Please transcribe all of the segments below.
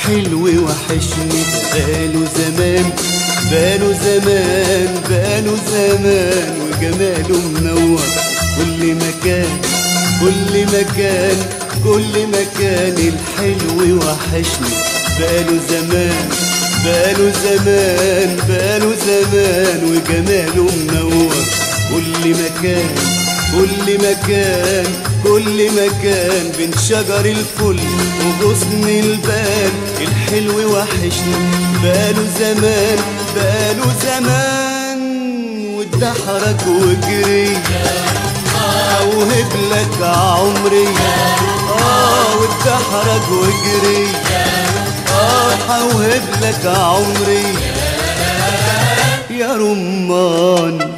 الحلو وحشني بقاله زمان بقاله زمان بقاله زمان وجماله منور كل مكان كل مكان كل مكان الحلو وحشني بقاله زمان بقاله زمان بقاله زمان وجماله منور كل مكان كل مكان كل مكان بين شجر الفل وغصن البال الحلو وحشني بقاله زمان بقاله زمان واتدحرج وجري اوهب لك عمري اه واتدحرج وجري اه هوهب لك عمري يا رمان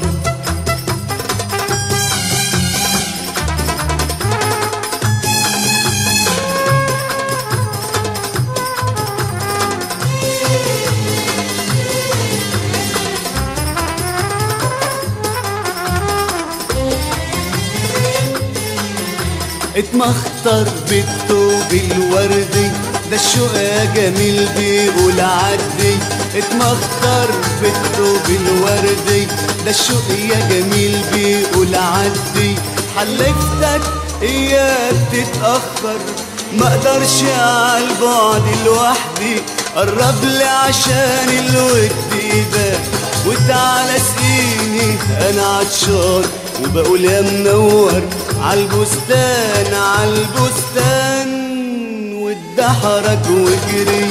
اتمخطر بالثوب الوردي ده الشوق يا جميل بيقول عدي اتمخطر بالثوب الوردي ده الشوق يا جميل بيقول عدي حلفتك اياك تتأخر ما اقدرش على البعد لوحدي قرب لي عشان الود ده وتعالى سقيني انا عطشان وبقول يا منور عالبستان عالبستان واتدحرج وجري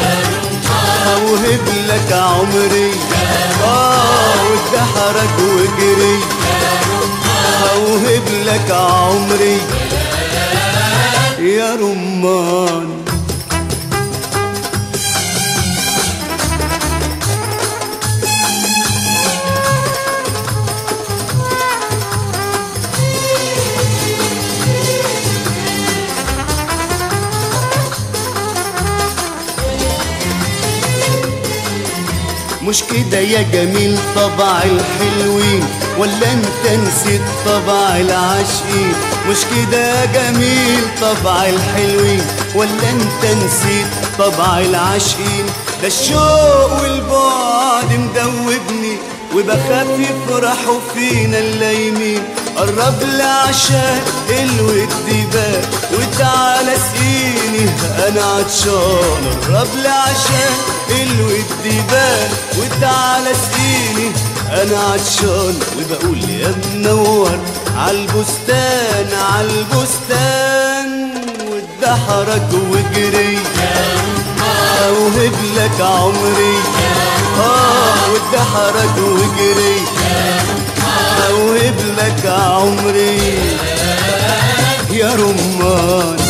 اوهب لك عمري اه واتدحرج وجري اوهب لك عمري يا رمان مش كده يا جميل طبع الحلوين ولا انت نسيت طبع العاشقين مش كده يا جميل طبع الحلوين ولا انت نسيت طبع العاشقين ده الشوق والبعد مدوبني وبخاف يفرحوا فينا اللايمين قرب لي عشان الود بان وتعالى سقيني انا عطشان قرب لي عشان الود بان وتعالى سقيني انا عطشان وبقول يا منور عالبستان عالبستان واتدحرج وجري اوهب لك عمري اه واتدحرج وجري اوهب لك عمري يا رمان